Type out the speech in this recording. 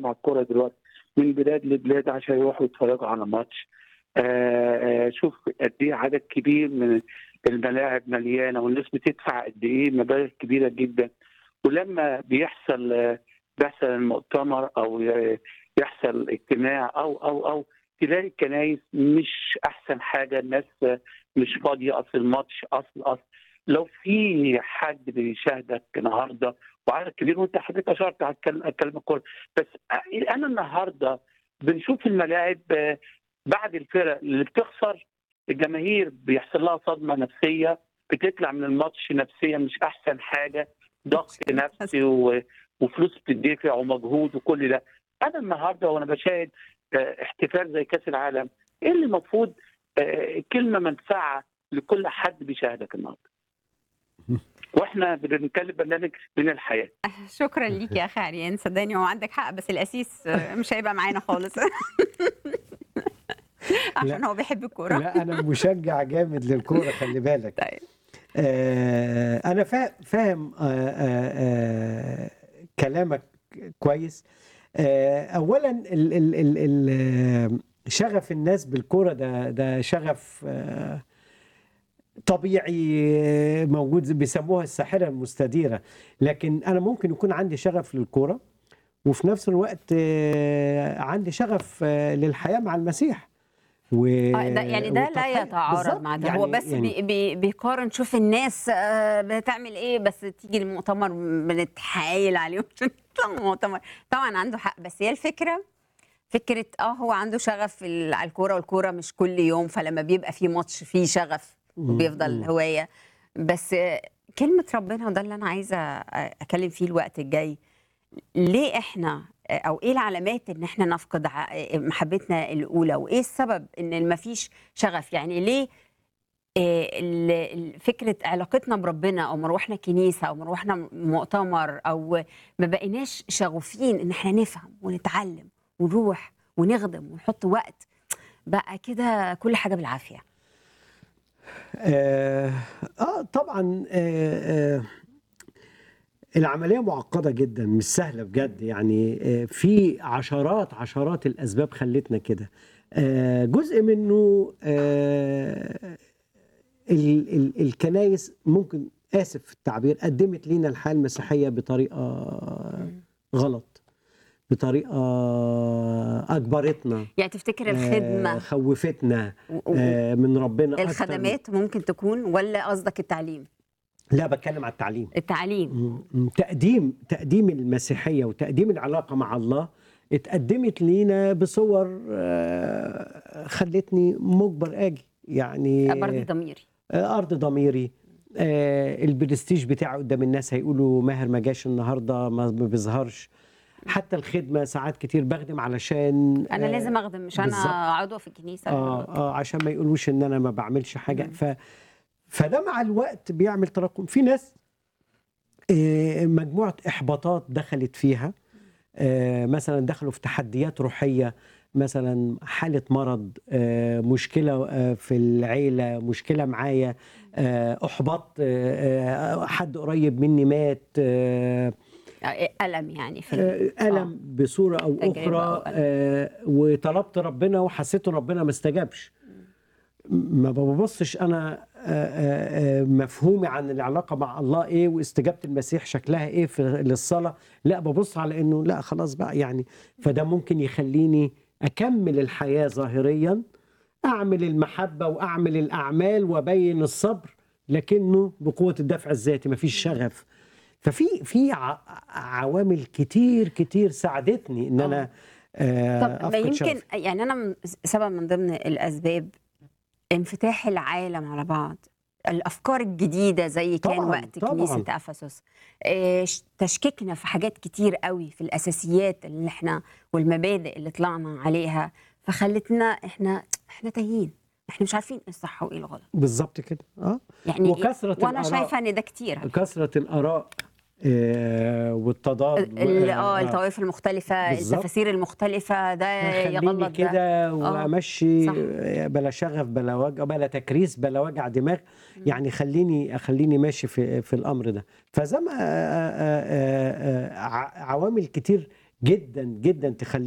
على الكوره دلوقتي من بلاد لبلاد عشان يروحوا يتفرجوا على ماتش آه، آه، شوف قد ايه عدد كبير من الملاعب مليانه والناس بتدفع قد ايه مبالغ كبيره جدا ولما بيحصل آه، بيحصل المؤتمر او ي- يحصل اجتماع او او او تلاقي الكنايس مش احسن حاجه الناس آه، مش فاضيه اصل الماتش اصل اصل لو في حد بيشاهدك النهارده وعدد كبير وانت حضرتك اشرت على الكلام الكلام الكل بس انا النهارده بنشوف الملاعب آه، بعد الفرق اللي بتخسر الجماهير بيحصل لها صدمه نفسيه بتطلع من الماتش نفسيا مش احسن حاجه ضغط نفسي و... وفلوس بتدفع ومجهود وكل ده انا النهارده وانا بشاهد آه، احتفال زي كاس العالم ايه اللي المفروض آه، كلمه منفعه لكل حد بيشاهدك النهارده واحنا بنتكلم برنامج من الحياه شكرا ليك يا اخي عريان صدقني هو عندك حق بس الاسيس مش هيبقى معانا خالص عشان هو بيحب الكوره لا انا مشجع جامد للكوره خلي بالك طيب آه انا فا- فاهم آه آه آه كلامك كويس آه اولا ال ال ال ال آه، شغف الناس بالكوره ده ده شغف آه طبيعي آه، موجود بيسموها الساحره المستديره لكن انا ممكن يكون عندي شغف للكوره وفي نفس الوقت آه، عندي شغف آه، للحياه مع المسيح و... آه، ده يعني ده لا والتضحية. يتعارض بالظبط. مع ده يعني هو بس يعني بي بي بيقارن شوف الناس آه، بتعمل ايه بس تيجي المؤتمر بنتحايل عليهم عشان يطلعوا المؤتمر طبعا عنده حق بس هي الفكره فكره اه هو عنده شغف في ال- على الكوره والكوره مش كل يوم فلما بيبقى في ماتش فيه شغف وبيفضل هوايه بس آه، كلمه ربنا وده اللي انا عايزه آه، اتكلم فيه الوقت الجاي ليه احنا او ايه العلامات ان احنا نفقد ع- محبتنا الاولى وايه السبب ان ما فيش شغف يعني ليه آه، ال- ال- فكره علاقتنا بربنا او مروحنا كنيسه او مروحنا مؤتمر او ما بقيناش شغوفين ان احنا نفهم ونتعلم ونروح ونخدم ونحط وقت بقى كده كل حاجه بالعافيه آه, اه طبعا آه آه العملية معقدة جدا مش سهلة بجد يعني آه في عشرات عشرات الأسباب خلتنا كده آه جزء منه آه ال ال الكنايس ممكن آسف في التعبير قدمت لنا الحياة المسيحية بطريقة غلط بطريقة أجبرتنا يعني تفتكر آه الخدمه خوفتنا و- و- آه من ربنا أكتر من- الخدمات ممكن تكون ولا قصدك التعليم لا بتكلم على التعليم التعليم م- م- تقديم تقديم المسيحيه وتقديم العلاقه مع الله اتقدمت لينا بصور آه، خلتني مجبر اجي يعني برضه ضميري آه، ارض ضميري آه، البرستيج بتاعه قدام الناس هيقولوا ماهر ما جاش النهارده ما ما بيظهرش حتى الخدمه ساعات كتير بخدم علشان انا آه، لازم اخدم مش انا بالظبط. عضو في الكنيسه اه اه عشان ما يقولوش ان انا ما بعملش حاجه مم. ف فده مع الوقت بيعمل تراكم في ناس آه، مجموعه احباطات دخلت فيها آه، مثلا دخلوا في تحديات روحيه مثلا حاله مرض آه، مشكله آه، في العيله مشكله معايا آه، احباط آه، آه، حد قريب مني مات آه، آه، ألم يعني في ال- آه، ألم بصورة أو تجربة أخرى أو ألم. آه، وطلبت ربنا وحسيت إن ربنا ما استجابش ما ببصش أنا آه، آه، آه، مفهومي عن العلاقة مع الله إيه واستجابة المسيح شكلها إيه في للصلاة لا ببص على إنه لا خلاص بقى يعني فده ممكن يخليني أكمل الحياة ظاهريا أعمل المحبة وأعمل الأعمال وأبين الصبر لكنه بقوة الدفع الذاتي مفيش شغف ففي في ع- عوامل كتير كتير ساعدتني ان انا آه طب ما افقد يمكن شغف يعني أنا م- سبب من ضمن الأسباب انفتاح العالم على بعض الأفكار الجديدة زي كان طبعاً، وقت طبعاً. كنيسة أفسس آه، ش- تشكيكنا في حاجات كتير قوي في الأساسيات اللي احنا والمبادئ اللي طلعنا عليها فخلتنا احنا احنا تايهين احنا مش عارفين ايه الصح وايه الغلط بالظبط كده اه يعني وكثرة وانا الآراء. شايفه ان ده كتير كثرة الآراء آه والتضاد ال- و- اه الطوائف المختلفه بالظبط. التفاسير المختلفه ده خليني يغلط ده كده وامشي صح. بلا شغف بلا وجع بلا تكريس بلا وجع دماغ يعني خليني خليني ماشي في في الامر ده فزي ما آه، آه، آه، آه، ع- عوامل كتير جدا جدا تخلي